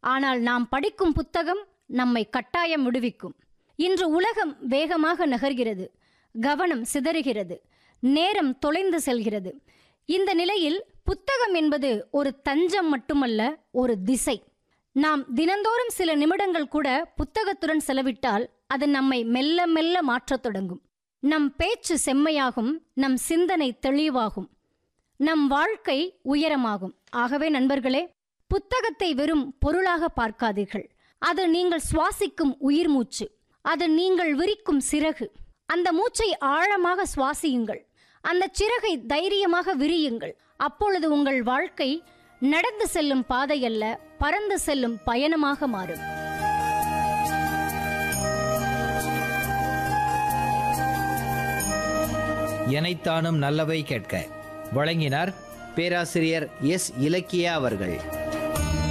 ஆனால் நாம் படிக்கும் புத்தகம் நம்மை கட்டாயம் விடுவிக்கும் இன்று உலகம் வேகமாக நகர்கிறது கவனம் சிதறுகிறது நேரம் தொலைந்து செல்கிறது இந்த நிலையில் புத்தகம் என்பது ஒரு தஞ்சம் மட்டுமல்ல ஒரு திசை நாம் தினந்தோறும் சில நிமிடங்கள் கூட புத்தகத்துடன் செலவிட்டால் அது நம்மை மெல்ல மெல்ல மாற்றத் தொடங்கும் நம் பேச்சு செம்மையாகும் நம் சிந்தனை தெளிவாகும் நம் வாழ்க்கை உயரமாகும் ஆகவே நண்பர்களே புத்தகத்தை வெறும் பொருளாக பார்க்காதீர்கள் அது நீங்கள் சுவாசிக்கும் உயிர் மூச்சு அது நீங்கள் விரிக்கும் சிறகு அந்த மூச்சை ஆழமாக சுவாசியுங்கள் அந்த சிறகை தைரியமாக விரியுங்கள் அப்பொழுது உங்கள் வாழ்க்கை நடந்து செல்லும் பாதை அல்ல பறந்து செல்லும் பயணமாக மாறும் எனைத்தானும் நல்லவை கேட்க வழங்கினார் பேராசிரியர் எஸ் இலக்கியா அவர்கள்